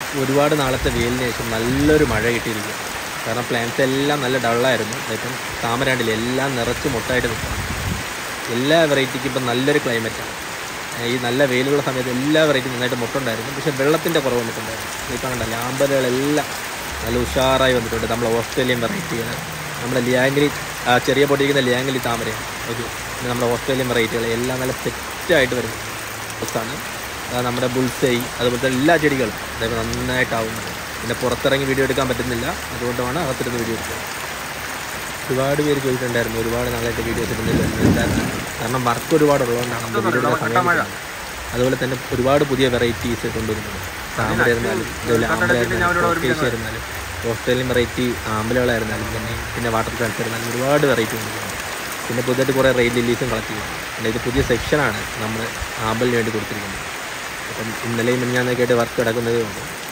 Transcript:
ഒരുപാട് നാളത്തെ വെയിലിന് ശേഷം നല്ലൊരു മഴ കിട്ടിയിരിക്കും കാരണം പ്ലാന്റ്സ് എല്ലാം നല്ല ഡള്ളായിരുന്നു ഇപ്പം താമരാണ്ടില്ല എല്ലാം നിറച്ച് മുട്ടായിട്ട് നിൽക്കണം എല്ലാ വെറൈറ്റിക്കും ഇപ്പം നല്ലൊരു ക്ലൈമറ്റാണ് ഈ നല്ല വെയിലുള്ള സമയത്ത് എല്ലാ വെറൈറ്റി നന്നായിട്ട് മുട്ടുണ്ടായിരുന്നു പക്ഷേ വെള്ളത്തിൻ്റെ കുറവ് വന്നിട്ടുണ്ടായിരുന്നു ഇപ്പം കണ്ട ലാമ്പലുകളെല്ലാം നല്ല ഉഷാറായി വന്നിട്ടുണ്ട് നമ്മളെ ഓസ്ട്രേലിയൻ വെറൈറ്റികൾ നമ്മുടെ ലിയാങ്കലി ആ ചെറിയ പൊട്ടിയിരിക്കുന്ന ലിയാങ്കലി താമരയാണ് ഓക്കെ പിന്നെ നമ്മുടെ ഓസ്ട്രേലിയൻ വെറൈറ്റികൾ എല്ലാം നല്ല സെറ്റായിട്ട് വരുന്നു ആണ് നമ്മുടെ ബുൾസൈ അതുപോലത്തെ എല്ലാ ചെടികളും അതായത് നന്നായിട്ടാവുന്നത് പിന്നെ പുറത്തിറങ്ങി വീഡിയോ എടുക്കാൻ പറ്റുന്നില്ല അതുകൊണ്ടാണ് അകത്തിരുന്ന് വീഡിയോ എടുത്തത് ഒരുപാട് പേര് ചോദിച്ചിട്ടുണ്ടായിരുന്നു ഒരുപാട് നാളായിട്ട് വീഡിയോസ് ഇടുന്നില്ല എന്തായിരുന്നു കാരണം വർക്ക് ഒരുപാട് ഉള്ളതുകൊണ്ടാണ് നമ്മൾ വീഡിയോ എടുക്കാൻ സമയം കിട്ടുന്നത്. അതുപോലെ തന്നെ ഒരുപാട് പുതിയ വെറൈറ്റീസ് കൊണ്ടുവരുന്നുണ്ട് താമര ഇരുന്നാലും അതുപോലെ ആമ്പലായിരുന്നാലും ആയിരുന്നാലും ഓസ്ട്രേലിയൻ വെറൈറ്റി ആമ്പലുകളായിരുന്നാലും പിന്നെ പിന്നെ വാട്ടർ പ്ലാന്റ്സ് ആയിരുന്നാലും ഒരുപാട് വെറൈറ്റി കൊണ്ടുവരുന്നുണ്ട് പിന്നെ പുതിയതായിട്ട് കുറേ റെയിൽ ലില്ലീസും കളക്ട് ചെയ്യും പിന്നെ ഇത് പുതിയ സെക്ഷനാണ് നമ്മൾ ആമ്പലിന് വേണ്ടി കൊടുത്തിരിക്കുന്നത് അപ്പം ഇന്നലെയും മിനിഞ്ഞാന്നൊക്കെ ആയിട്ട് വർക്ക് കിടക്കുന്നതേ ഉണ്ട്